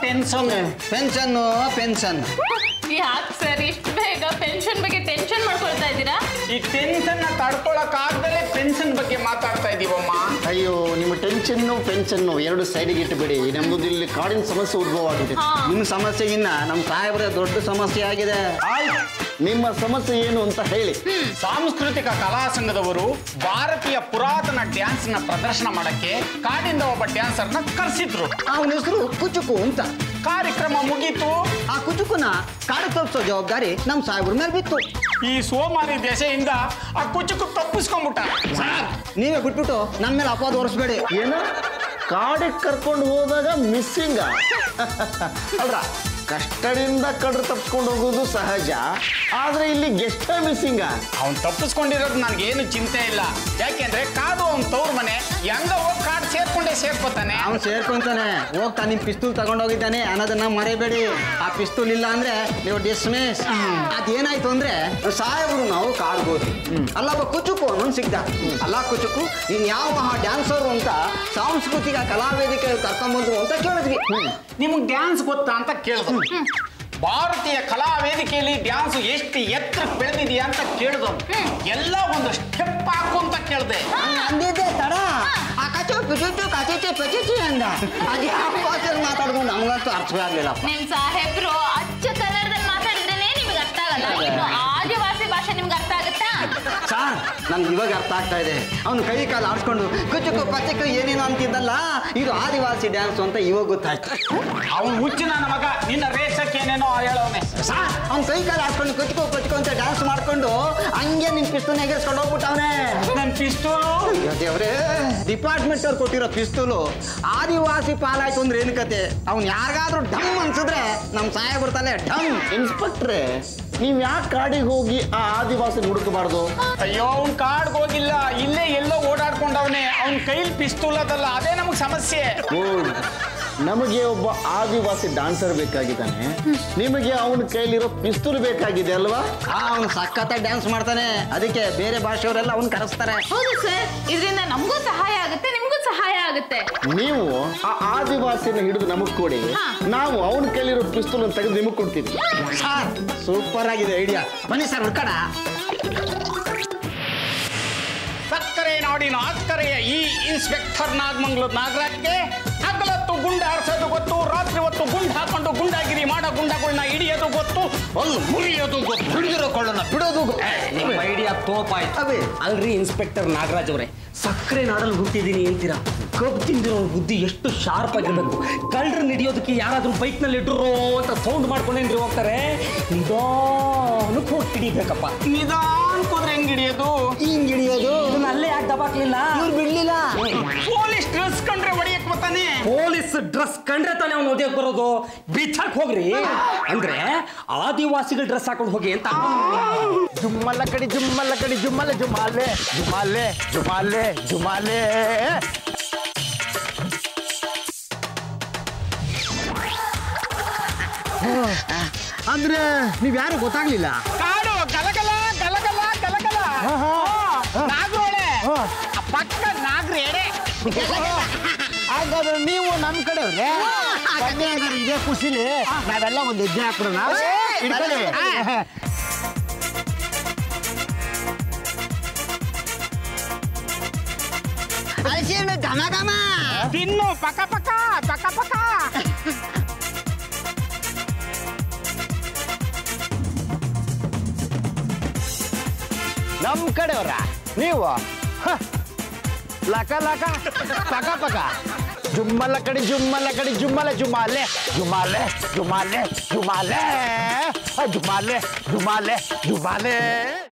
Tension ಪೆನ್ಷನ್ನು pension ಯಾಕೆ sir ಇಷ್ಟು ಬೇಗ ಪೆನ್ಷನ್ ಬಗ್ಗೆ ಟೆನ್ಷನ್ ಮಾಡ್ಕೊಳ್ತಾ ಇದ್ದೀರಾ ಈ ಟೆನ್ಷನ್ ತಡ್ಕೊಳಕ್ ಆಗ್ದಲೇ ಪೆನ್ಷನ್ ಬಗ್ಗೆ ಮಾತಾಡ್ತಾ ಇದೀವಮ್ಮ ಅಯ್ಯೋ ನಿಮ್ಮ ಟೆನ್ಷನ್ನು ಪೆನ್ಷನ್ನು ಎರಡು ಸೈಡಿಗೆ ಇಟ್ಟುಬಿಡಿ ನಮ್ಮದು ಇಲ್ಲಿ ಕಾಡಿನ ಸಮಸ್ಯೆ ಉದ್ಭವ ಆಗಿದೆ ಹಾ ನಿಮ್ಮ ಸಮಸ್ಯೆಗಿನ್ನ ನಮ್ಮ ಸಾಹೇಬ್ರ ದೊಡ್ಡ ಸಮಸ್ಯೆ ಆಗಿದೆ ಆಯ್ತು ನಿಮ್ಮ ಸಮಸ್ಯೆ ಏನು ಅಂತ ಹೇಳಿ ಸಾಂಸ್ಕೃತಿಕ ಕಲಾ ಸಂಘದವರು ಭಾರತೀಯ ಪುರಾತನ ಡ್ಯಾನ್ಸ್ ನ ಪ್ರದರ್ಶನ ಮಾಡಕ್ಕೆ ಕಾಡಿಂದ ಒಬ್ಬ ಡ್ಯಾನ್ಸರ್ ನ ಕರೆಸಿದ್ರು ಅವನ ಹೆಸರು ಕುಚುಕು ಅಂತ ಕಾರ್ಯಕ್ರಮ ಮುಗೀತು ಆ ಕುಚುಕುನ ಕಾಡು ತಪ್ಪಿಸೋ ಜವಾಬ್ದಾರಿ ನಮ್ಮ ಸಾಹೇಬ್ರ ಮೇಲೆ ಬಿತ್ತು ಈ ಸೋಮಾರಿ ದೆಸೆಯಿಂದ ಆ ಕುಚುಕು ತಪ್ಪಿಸ್ಕೊಂಡ್ಬಿಟ್ಟ ನೀವೇ ಬಿಟ್ಬಿಟ್ಟು ನನ್ನ ಮೇಲೆ ಅಪವಾದ ಹೊರಿಸ್ಬೇಡಿ ಏನು ಕಾಡಿಗೆ ಕರ್ಕೊಂಡು ಹೋದಾಗ ಮಿಸ್ಸಿಂಗ ಅಲ್ರ ಕಷ್ಟದಿಂದ ಕಡ್ರು ತಪ್ಸ್ಕೊಂಡು ಹೋಗೋದು ಸಹಜ ಆದ್ರೆ ಇಲ್ಲಿ ಗೆಸ್ಟ್ ಮಿಸ್ಸಿಂಗ ಅವ್ನ್ ತಪ್ಪಿಸ್ಕೊಂಡಿರೋದು ನನ್ಗೇನು ಚಿಂತೆ ಇಲ್ಲ ಯಾಕೆಂದ್ರೆ ಕಾಡು ಅವ್ನ್ ತವ್ರ ಮನೆ ಹೆಂಗ ಹೋಗಿ ಕಾಡು ಸೇರ್ಕೊಂಡೇ ಸೇರ್ಕೋತಾನೆ ಅವನು ಸೇರ್ಕೊಂತಾನೆ ಹೋಗ್ತಾ ನಿಮ್ ಪಿಸ್ತೂಲ್ ತಗೊಂಡೋಗಿದ್ದಾನೆ ಅನ್ನೋದನ್ನ ಮರೆಯಬೇಡಿ ಆ ಪಿಸ್ತೂಲ್ ಇಲ್ಲ ಅಂದ್ರೆ ನೀವು ಡಿಸ್ಮಿಸ್ ಅದೇನಾಯ್ತು ಅಂದ್ರೆ ಸಾಹೇಬ್ರು ನಾವು ಕಾಡ್ಬೋದು ಅಲ್ಲೊಬ್ಬ ಕುಚುಕು ಅನ್ನೋನ್ ಸಿಗ್ದ ಅಲ್ಲ ಕುಚುಕು ನೀನ್ ಯಾವ ಮಹಾ ಡ್ಯಾನ್ಸರ್ ಅಂತ ಸಾಂಸ್ಕೃತಿಕ ಕಲಾವೇದಿಕೆ ಕರ್ಕೊಂಬಂದ್ರು ಅಂತ ಕೇಳಿದ್ವಿ ನಿಮ್ಗೆ ಡ್ಯಾನ್ಸ್ ಗೊತ್ತಾ ಅಂತ ಕೇಳಿದ್ರು ಭಾರತೀಯ ಕಲಾ ವೇದಿಕೆಯಲ್ಲಿ ಡ್ಯಾನ್ಸ್ ಎಷ್ಟು ಎತ್ತರ ಬೆಳೆದಿದೆಯಾ ಅಂತ ಕೇಳಿದ್ರು ಎಲ್ಲ ಒಂದು ಸ್ಟೆಪ್ ಹಾಕು ಅಂತ ಕೇಳಿದೆ ಹಂಗ್ ಅಂದಿದ್ದೆ ತಡ ಆ ಕಚು ಪಿಚುಚು ಕಚಿಚಿ ಪಚಿಚಿ ಅಂದ ಅದು ಯಾವ ಭಾಷೆಯಲ್ಲಿ ಮಾತಾಡ್ಕೊಂಡು ನಮ್ಗಂತೂ ಅರ್ಥವೇ ಆಗ್ಲಿಲ್ಲಪ್ಪ ನಿಮ್ ಸಾಹೇಬ್ರು ಅಚ್ಚ ಕನ್ನಡದಲ್ಲಿ ಮಾತಾಡಿದ್ರೇನೆ ನಿಮ್ಗೆ ಅರ್ಥ ಆಗಲ್ಲ ಇನ್ನು ಆದಿವಾಸಿ ಭಾಷೆ ನಿಮ್ಗೆ ಅರ್ಥ ಆಗುತ್ತಾ ಸಾರ್ ನನ್ಗೆ ಇವಾಗ ಅರ್ಥ ಆಗ್ತಾ ಇದೆ ಅವನು ಕೈ ಕಾಲು ಆಡ್ಸ್ಕೊಂಡು ಕುಚುಕು ಪಚಕು ಏನೇನೋ ಅಂತಿದ್ದಲ್ಲ ಇದು ಆದಿವಾಸಿ ಡ್ಯಾನ್ಸ್ ಅಂತ ಇವಾಗ ಗೊತ್ತಾಯ್ತು ಅವನು ಹುಚ್ಚು ನನ್ನ ಮಗ ನಿನ್ನ ರೇಸಕ್ಕೆ ಏನೇನೋ ಹೇಳೋನೆ ಸಾರ್ ಅವ್ನು ಕೈ ಕಾಲು ಆಡ್ಸ್ಕೊಂಡು ಕುಚುಕು ಪಚಕು ಅಂತ ಡ್ಯಾನ್ಸ್ ಮಾಡ್ಕೊಂಡು ಹಂಗೆ ನಿನ್ ಪಿಸ್ತೂಲ್ ಎಗರ್ಸ್ಕೊಂಡು ಹೋಗ್ಬಿಟ್ಟವನೇ ನನ್ನ ಪಿಸ್ತೂಲು ದೇವ್ರೇ ಡಿಪಾರ್ಟ್ಮೆಂಟ್ ಅವ್ರು ಕೊಟ್ಟಿರೋ ಪಿಸ್ತೂಲು ಆದಿವಾಸಿ ಪಾಲಾಯ್ತು ಅಂದ್ರೆ ಏನು ಕತೆ ಅವ್ನು ಯಾರಿಗಾದ್ರೂ ಡಮ್ ಅನ್ಸಿದ್ರೆ ನಮ್ಮ ಸಾಹೇಬ್ರ ತಲೆ ಡಮ್ ಇನ್ಸ್ಪೆಕ್ಟ್ರೆ ನೀವ್ ಯಾಕೆ ಕಾಡಿಗೆ ಹೋಗಿ ಆ ಆದಿವಾಸಿ ಹುಡುಕಬಾರ್ದು ಅಯ್ಯೋ ಅವ್ನ್ ಕಾಡ್ಗೆ ಹೋಗಿಲ್ಲ ಇಲ್ಲೇ ಎಲ್ಲೋ ಓಡಾಡ್ಕೊಂಡವನೆ ಅವ್ನ ಕೈಲಿ ಪಿಸ್ತೂಲ್ ಅದಲ್ಲ ಅದೇ ನಮಗ್ ಸಮಸ್ಯೆ ಓ ನಮಗೆ ಒಬ್ಬ ಆದಿವಾಸಿ ಡಾನ್ಸರ್ ಬೇಕಾಗಿದ್ದಾನೆ ನಿಮಗೆ ಅವನ ಕೈಲಿರೋ ಪಿಸ್ತೂಲ್ ಬೇಕಾಗಿದೆ ಅಲ್ವಾ ಅವನು ಸಖತ್ತ ಡ್ಯಾನ್ಸ್ ಮಾಡ್ತಾನೆ ಅದಕ್ಕೆ ಬೇರೆ ಭಾಷೆಯವರೆಲ್ಲ ಅವ್ನು ಕರೆಸ್ತಾರೆ ಹೌದು ಸರ್ ಇದರಿಂದ ನಮಗೂ ಸಹಾಯ ಆಗುತ್ತೆ ನಿಮ್ಗೂ ಸಹಾಯ ಆಗುತ್ತೆ ನೀವು ಆ ಆದಿವಾಸಿನ ಹಿಡಿದು ನಮಗ್ ಕೊಡಿ ಹಾ. ನಾವು ಅವನ ಕೈಲಿರೋ ಪಿಸ್ತೂಲ್ ತೆಗೆದು ನಿಮಗ್ ಕೊಡ್ತೀವಿ ಸರ್ ಸೂಪರ್ ಆಗಿದೆ ಐಡಿಯಾ ಬನ್ನಿ ಸರ್ ಹುಡ್ಕಡ ಸಕ್ಕರೆ ನಾಡಿನ ಅಕ್ಕರೆಯ ಈ ಇನ್ಸ್ಪೆಕ್ಟರ್ ನಾಗಮಂಗ್ಳೂರ್ ನಾಗರಾಜ್ಗೆ ಹಗಲತ್ತು ಗುಂಡ ಹಾರಿಸೋದು ಗೊತ್ತು ರಾತ್ರಿ ಹೊತ್ತು ಗುಂಡ್ ಹಾಕೊಂಡು ಗುಂಡಾಗಿರಿ ಮಾಡೋ ಗುಂಡಗಳನ್ನ ಹಿಡಿಯೋದು ಗೊತ್ತು ಅಲ್ಲಿ ಮುರಿಯೋದು ಗೊತ್ತು ಹಿಡಿದಿರೋ ಕೊಳ್ಳೋಣ ಬಿಡೋದು ಗೊ- ನಿಮ್ಮ ಐಡಿಯಾ ತೋಪ್ ಆಯ್ತು ಅವೇ ಅಲ್ರಿ ಇನ್ಸ್ಪೆಕ್ಟರ್ ನಾಗರಾಜ್ ಅವರೇ ಸಕ್ಕರೆ ನಾಡಲ್ಲಿ ಹುಟ್ಟಿದೀನಿ ಅಂತೀರಾ ಕಬ್ಬು ತಿಂದಿರೋ ಬುದ್ಧಿ ಎಷ್ಟು ಶಾರ್ಪ್ ಆಗಿರ್ಬೇಕು ಕಳ್ಳರು ಹಿಡಿಯೋದಕ್ಕೆ ಯಾರಾದ್ರೂ ಬೈಕ್ನಲ್ಲಿ ಇಟ್ಟರು ಅಂತ ಸೌಂಡ್ ಮಾಡ್ಕೊಂಡೇನ್ರಿ ಹೋಗ್ತಾರೆ ನಿಧಾನಕ್ಕೆ ಹೋಗಿ ಹಿಡಿಬೇಕಪ್ಪ ನಿಧಾನಕ್ಕೆ ಹೋದ್ರೆ ಹೆಂಗ್ ಹಿಡಿಯೋದು ಹಿಂಗ್ ಹಿಡಿಯೋದು ಇದನ್ನ ಅಲ್ಲೇ ಯಾಕೆ ದಬಾಕ್ಲಿಲ್ಲ ಇವ್ರು ಬಿಡ್ಲಿಲ್ಲ ಪೊಲೀಸ್ ಡ್ರೆಸ್ ಕಂಡ್ರೆ ಹೊಡಿಯಕ್ ಬರ್ತಾನೆ ಪೊಲೀಸ್ ಡ್ರೆಸ್ ಕಂಡ್ರೆ ತಾನೇ ಅವ್ನು ಓದಿಯಕ್ ಬರೋದು ಬಿಚ್ಚಾಕ್ ಹೋಗ್ರಿ ಅಂದ್ರೆ ಆದಿವಾಸಿಗಳ ಡ್ರೆಸ್ ಹಾಕೊಂಡು ಹೋಗಿ ಅಂತ ಜುಮ್ಮಲ್ಲ ಕಡಿ ಜುಮ್ಮಲ್ಲ ಕಡಿ ಜುಮ್ಮಲ್ಲ ಜುಮಾಲೆ ಜುಮಾಲೆ ಜುಮಾಲೆ ಜುಮಾಲೆ ಅಂದ್ರೆ ನೀವ್ ಯಾರು ಗೊತ್ತಾಗ್ಲಿಲ್ಲ ಕಾಡು ಗಲಗಲ ಗಲಗಲ ಗಲಗಲ ನಾಗ್ರೋಳೆ ಪಕ್ಕ ನಾಗ್ರಿ ಎಡೆ ಹಾಗಾದ್ರೆ ನೀವು ನಮ್ ಕಡೆ ಇದೇ ಖುಷಿಲಿ ನಾವೆಲ್ಲ ಒಂದು ಹೆಜ್ಜೆ ಹಾಕ್ಬಿಡೋಣ ಹಿಡ್ಕೊಳ್ಳಿ. ಹಲಸಿಹಣ್ಣು ಘಮ ಘಮ ತಿನ್ನು ಪಕ ಪಕ ಪಕ ಪಕ ನಮ್ ಕಡೆಯವ್ರ ನೀವು ಹ, ಲಕ ಲಕ ಪಕ ಪಕ ಜುಮ್ಮಲ್ಲ ಕಡಿ ಜುಮ್ಮಲ್ಲ ಕಡಿ ಜುಮ್ಮಲ್ಲ ಜುಮಾಲೆ ಜುಮಾಲೆ ಜುಮಾಲೆ ಜುಮಾಲೆ ಜುಮಾಲೆ ಜುಮಾಲೆ ಜುಮಾಲೆ